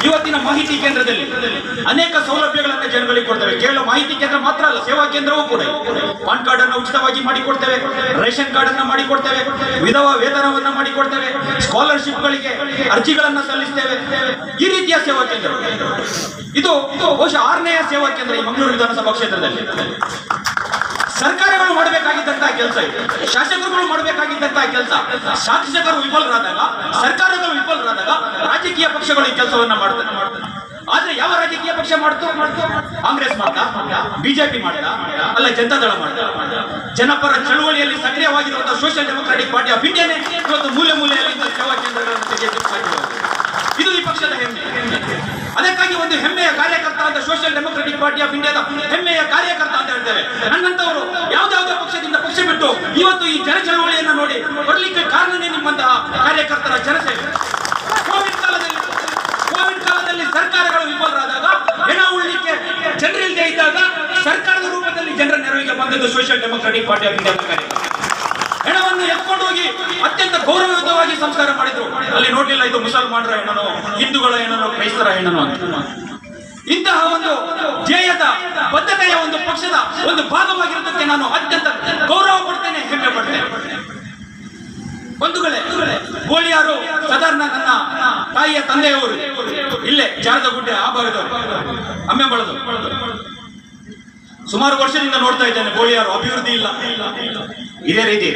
ಇವತ್ತಿನ ಮಾಹಿತಿ ಕೇಂದ್ರದಲ್ಲಿ ಅನೇಕ ಸೌಲಭ್ಯಗಳನ್ನು ಜನಗಳಿಗೆ ಕೊಡ್ತೇವೆ ಕೇವಲ ಮಾಹಿತಿ ಕೇಂದ್ರ ಮಾತ್ರ ಅಲ್ಲ ಸೇವಾ ಕೇಂದ್ರವೂ ಕೂಡ ಇದೆ. ಪಾನ್ ಕಾರ್ಡ್ ಅನ್ನು ಉಚಿತವಾಗಿ ಮಾಡಿಕೊಡ್ತೇವೆ ರೇಷನ್ ಕಾರ್ಡ್ ಅನ್ನ ಮಾಡಿಕೊಡ್ತೇವೆ ವಿಧವಾ ವೇತನವನ್ನ ಮಾಡಿಕೊಡ್ತೇವೆ ಸ್ಕಾಲರ್ಶಿಪ್ ಗಳಿಗೆ ಅರ್ಜಿಗಳನ್ನ ಸಲ್ಲಿಸ್ತೇವೆ ಈ ರೀತಿಯ ಸೇವಾ ಕೇಂದ್ರ ಇದು ಇದು ಬಹುಶಃ ಆರನೆಯ ಸೇವಾ ಕೇಂದ್ರ ಈ ಮಂಗಳೂರು ವಿಧಾನಸಭಾ ಕ್ಷೇತ್ರದಲ್ಲಿ ಸರ್ಕಾರಗಳು ಮಾಡಬೇಕಾಗಿದ್ದಂತಹ ಕೆಲಸ ಇದೆ ಶಾಸಕರುಗಳು ಮಾಡಬೇಕಾಗಿದ್ದಂತಹ ಕೆಲಸ ಶಾಸಕರು ವಿಫಲರಾದಾಗ ಸರ್ಕಾರಗಳು ವಿಫಲರಾದಾಗ ರಾಜಕೀಯ ಪಕ್ಷಗಳು ಈ ಕೆಲಸವನ್ನ ಮಾಡ್ತಾರೆ ಆದ್ರೆ ಯಾವ ರಾಜಕೀಯ ಪಕ್ಷ ಮಾಡ್ತು ಕಾಂಗ್ರೆಸ್ ಮಾಡ್ತಾ ಬಿಜೆಪಿ ಮಾಡ್ತಾ ಅಲ್ಲ ಜನತಾದಳ ಮಾಡ್ತಾ ಜನಪರ ಚಳುವಳಿಯಲ್ಲಿ ಸಕ್ರಿಯವಾಗಿರುವಂತಹ ಸೋಷಿಯಲ್ ಡೆಮೊಕ್ರಾಟಿಕ್ ಪಾರ್ಟಿ ಆಫ್ ಇಂಡಿಯಾನೇ ಇವತ್ತು ಮೂಲೆ ಮೂಲೆಯಲ್ಲಿ ಇಂಥ ಸೇವಾ ಕೇಂದ್ರಗಳನ್ನು ತೆಗೆಯಲಿಕ್ಕೆ ಸಾಧ್ಯವಾಗಿದೆ ಇದು ಈ ಪಕ್ಷದ ಹೆಮ್ಮೆ ಅದಕ್ಕಾಗಿ ಒಂದು ಹೆಮ್ಮೆಯ ಕಾರ್ಯಕರ್ತ ಅಂತ ಸೋಷಿಯಲ್ ಡೆಮೊಕ್ರೆಟಿಕ್ ಪಾರ್ಟಿ ಆಫ್ ಇಂಡಿಯಾದ ಹೆಮ್ಮೆಯ ಕಾರ್ಯಕರ್ತ ಅಂತ ಹೇಳ್ತೇವೆ ನನ್ನಂತವರು ಯಾವ್ದಾವುದೋ ಪಕ್ಷದಿಂದ ಪಕ್ಷ ಬಿಟ್ಟು ಇವತ್ತು ಈ ಜನ ಚಳವಳಿಯನ್ನ ನೋಡಿ ಬರ್ಲಿಕ್ಕೆ ಕಾರಣನೇ ನಿಮ್ಮಂತಹ ಕಾರ್ಯಕರ್ತರ ಜನಸೇವೆ ಕೋವಿಡ್ ಕಾಲದಲ್ಲಿ ಕೋವಿಡ್ ಕಾಲದಲ್ಲಿ ಸರ್ಕಾರಗಳು ವಿಫಲರಾದಾಗ ಹೆಣ ಉಳ್ಳಿಕ್ಕೆ ಜನರಿಲ್ಲದೆ ಇದ್ದಾಗ ಸರ್ಕಾರದ ರೂಪದಲ್ಲಿ ಜನರ ನೆರವಿಗೆ ಬಂದದ್ದು ಸೋಷಿಯಲ್ ಡೆಮೊಕ್ರಾಟಿಕ್ ಪಾರ್ಟಿ ಆಫ್ ಇಂಡಿಯಾದ ಕಾರ್ಯಕ್ರಮ ಹೆಣವನ್ನು ಎತ್ಕೊಂಡು ಹೋಗಿ ಅತ್ಯಂತ ಗೌರವಯುತವಾಗಿ ಸಂಸ್ಕಾರ ಮಾಡಿದ್ರು ಅಲ್ಲಿ ನೋಡ್ಲಿಲ್ಲ ಇದು ಮುಸಲ್ಮಾನರ ಹೆಣ್ಣನೋ ಹಿಂದೂಗಳ ಹೆಣ್ಣನೋ ಕ್ರೈಸ್ತರ ಹೆಣ್ಣನೋ ಅಂತ ಇಂತಹ ಒಂದು ಧ್ಯೇಯದ ಬದ್ಧತೆಯ ಒಂದು ಪಕ್ಷದ ಒಂದು ಭಾಗವಾಗಿರೋದಕ್ಕೆ ನಾನು ಅತ್ಯಂತ ಗೌರವ ಪಡ್ತೇನೆ ಹೆಮ್ಮೆ ಪಡ್ತೇನೆ ಬಂಧುಗಳೇ ಗೋಳಿಯಾರು ಸಾಧಾರಣ ನನ್ನ ತಾಯಿಯ ತಂದೆಯವರು ಇಲ್ಲೇ ಜಾರದಗುಡ್ಡೆ ಆ ಭಾಗದವರು ಅಮ್ಮೆಂಬಳದು ಸುಮಾರು ವರ್ಷದಿಂದ ನೋಡ್ತಾ ಇದ್ದೇನೆ ಗೋಳಿಯಾರು ಅಭಿವೃದ್ಧಿ ಇಲ್ಲ ಇದೇ ರೀತಿ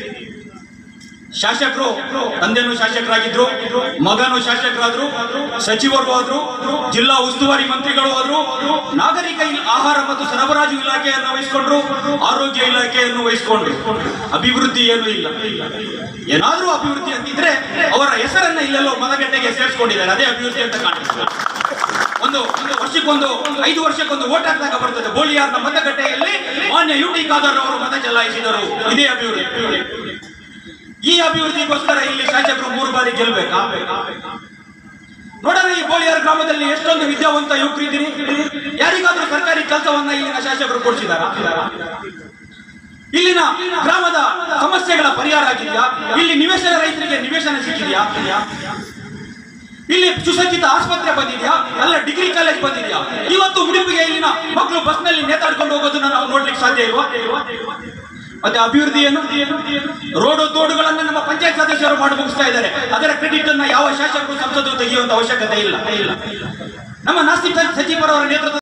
ಶಾಸಕರು ತಂದೆನೂ ಶಾಸಕರಾಗಿದ್ರು ಮಗನೂ ಶಾಸಕರಾದ್ರು ಸಚಿವರು ಆದ್ರು ಜಿಲ್ಲಾ ಉಸ್ತುವಾರಿ ಮಂತ್ರಿಗಳು ಆದ್ರು ನಾಗರಿಕ ಇಲ್- ಆಹಾರ ಮತ್ತು ಸರಬರಾಜು ಇಲಾಖೆಯನ್ನು ವಹಿಸಿಕೊಂಡ್ರು ಆರೋಗ್ಯ ಇಲಾಖೆಯನ್ನು ವಹಿಸಿಕೊಂಡ್ರು ಅಭಿವೃದ್ಧಿ ಏನೂ ಇಲ್ಲ ಏನಾದ್ರೂ ಅಭಿವೃದ್ಧಿ ಅಂತಿದ್ರೆ ಅವರ ಹೆಸರನ್ನ ಇಲ್ಲೆಲ್ಲೋ ಮತಗಟ್ಟೆಗೆ ಸೇರಿಸ್ಕೊಂಡಿದ್ದಾರೆ ಅದೇ ಅಭಿವೃದ್ಧಿ ಅಂತ ಕಾಣಿಸ್ತದೆ ಒಂದು ಒಂದು ವರ್ಷಕ್ಕೊಂದು ಐದು ವರ್ಷಕ್ಕೊಂದು ಓಟ್ ಹಾಕಿದಾಗ ಬರ್ತದೆ ಬೋಳಿಯಾರ್ನ ಮತಗಟ್ಟೆಯಲ್ಲಿ ಮಾನ್ಯ ಯು ಟಿ ಖಾದರ್ ಅವರು ಮತ ಚಲಾಯಿಸಿದರು ಇದೇ ಅಭಿವೃದ್ಧಿ ಈ ಅಭಿವೃದ್ಧಿಗೋಸ್ಕರ ಇಲ್ಲಿ ಶಾಸಕರು ಮೂರು ಬಾರಿ ಗೆಲ್ಬೇಕಾ ನೋಡೋಣ ಈ ಬೋಳಿಯಾರ್ ಗ್ರಾಮದಲ್ಲಿ ಎಷ್ಟೊಂದು ವಿದ್ಯಾವಂತ ಯುವಕರಿದ್ದೀರಿ ಯಾರಿಗಾದ್ರೂ ಸರ್ಕಾರಿ ಕೆಲಸವನ್ನ ಇಲ್ಲಿನ ಶಾಸಕರು ಕೊಡಿಸಿದಾರ ಇಲ್ಲಿನ ಗ್ರಾಮದ ಸಮಸ್ಯೆಗಳ ಪರಿಹಾರ ಆಗಿದೆಯಾ ಇಲ್ಲಿ ನಿವೇಶನ ರೈತರಿಗೆ ನಿವೇಶನ ಸಿಕ್ಕಿದೆಯಾ ಇಲ್ಲಿ ಸುಸಜ್ಜಿತ ಆಸ್ಪತ್ರೆ ಬಂದಿದ್ಯಾ ಅಲ್ಲ ಡಿಗ್ರಿ ಕಾಲೇಜ್ ಬಂದಿದ್ಯಾ ಇವತ್ತು ಉಡುಪಿಗೆ ಇಲ್ಲಿನ ಮಕ್ಕಳು ಬಸ್ನಲ್ಲಿ ನೇತಾಡ್ಕೊಂಡು ಹೋಗೋದನ್ನ ನಾವು ನೋಡ್ಲಿಕ್ಕೆ ಸಾಧ್ಯ ಇಲ್ವಾ ಮತ್ತೆ ಅಭಿವೃದ್ಧಿ ಏನು ರೋಡು ತೋಡುಗಳನ್ನ ನಮ್ಮ ಪಂಚಾಯತ್ ಸದಸ್ಯರು ಮಾಡಿ ಮುಗಿಸ್ತಾ ಇದ್ದಾರೆ ಅದರ ಕ್ರೆಡಿಟ್ ಅನ್ನ ಯಾವ ಶಾಸಕರು ಸಂಸದರು ತೆಗೆಯುವಂತ ಅವಶ್ಯಕತೆ ಇಲ್ಲ ನಮ್ಮ ನಾಸ್ತಿ ಸಚಿವರವರ ನೇತೃತ್ವ